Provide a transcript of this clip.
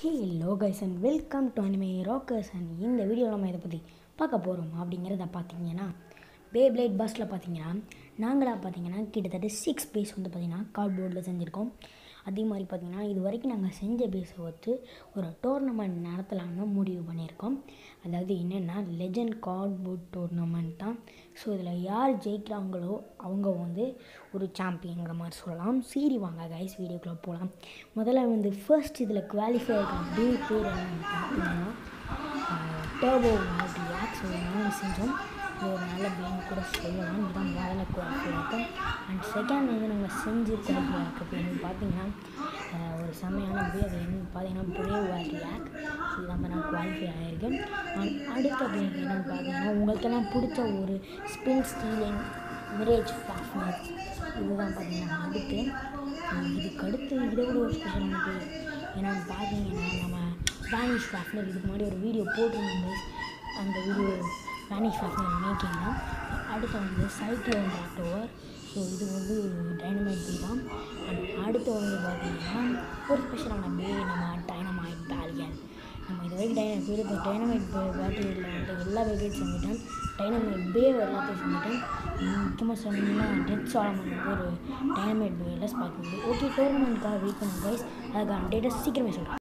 hey hello guys and welcome to anime rockers and இந்த வீடியோவில் நம்ம இதை பற்றி பார்க்க போகிறோம் அப்படிங்கிறத பார்த்தீங்கன்னா பே பிளேட் பஸ்ஸில் பார்த்தீங்கன்னா நாங்களாக பார்த்தீங்கன்னா கிட்டத்தட்ட சிக்ஸ் பேஸ் வந்து பார்த்திங்கன்னா கார்ட்போர்டில் செஞ்சுருக்கோம் அதே மாதிரி பார்த்திங்கன்னா இது வரைக்கும் நாங்கள் செஞ்ச பேஸை வச்சு ஒரு டோர்னமெண்ட் நடத்தலாம்னு முடிவு பண்ணியிருக்கோம் அதாவது என்னென்னா லெஜண்ட் கார்ட்போர்ட் டோர்னமெண்ட் தான் ஸோ இதில் யார் ஜெயிக்கிறாங்களோ அவங்க வந்து ஒரு சாம்பியங்கிற மாதிரி சொல்லலாம் சீரி வாங்க கைஸ் வீடியோக்குள்ளே போகலாம் முதல்ல வந்து ஃபர்ஸ்ட் இதில் குவாலிஃபை ஆகிற பே பேர் என்னன்னு பார்த்தீங்கன்னா டர்போ வால்டி ஆக்ஸ் நாங்கள் செஞ்சோம் இது ஒரு நல்ல பிளேன் கூட சொல்லலாம் இதுதான் முதல்ல குவாலிஃபை ஆகும் அண்ட் செகண்ட் வந்து நாங்கள் செஞ்சு குவாலிஃபை ஆகிறது பார்த்தீங்கன்னா அஹ், ஒரு செம்மையான பே அது என்ன பார்த்தீங்கன்னா பிரேவ் வால்டி ஆக் ஸோ இதான் நான் குவாலிஃபை ஆகியிருக்கேன் அண்ட் அடுத்த பே என்னென்னு பார்த்தீங்கன்னா உங்களுக்கெல்லாம் பிடிச்ச ஒரு ஸ்பின் ஸ்டீலிங் மிரேஜ் ஃபாஃப்னர் இதுதான் பார்த்தீங்கன்னா அடுத்து அஹ், இதுக்கு அடுத்து இதை விட ஒரு ஸ்பெஷலான பே என்னென்னு பார்த்தீங்கன்னா நம்ம வேனிஷ் ஃபாஃப்னர் இதுக்கு முன்னாடி ஒரு வீடியோ போட்டிருந்தோம் அந்த வீடியோ வேனிஷ் ஃபாஃப்னர் மேக்கிங் தான் அடுத்து வந்து சைக்ளோன் ராக்டோவர் ஸோ இது வந்து டைனமைட் பே தான் அண்ட் அடுத்து வந்து பார்த்தீங்கன்னா ஒரு ஸ்பெஷலான பே நம்ம டைனமைட் பேலியன் நம்ம இது வரைக்கும் டைன பேர் இப்போ டைனமைட் பே பேட்டரியில் வந்து எல்லா பேக்கையும் செஞ்சுட்டேன் டைனமைட் பே எல்லாத்தையும் செஞ்சுட்டேன் முக்கியமாக சொன்னீங்கன்னா டெத் சாலமன் வந்து ஒரு டைனமைட் பே எல்லாம் ஸ்பாக் ஓகே டோர்னமெண்ட்காக வெயிட் பண்ணுங்க கைஸ் அதுக்கான டேட்டா சீக்கிரமே சொல்கிறேன்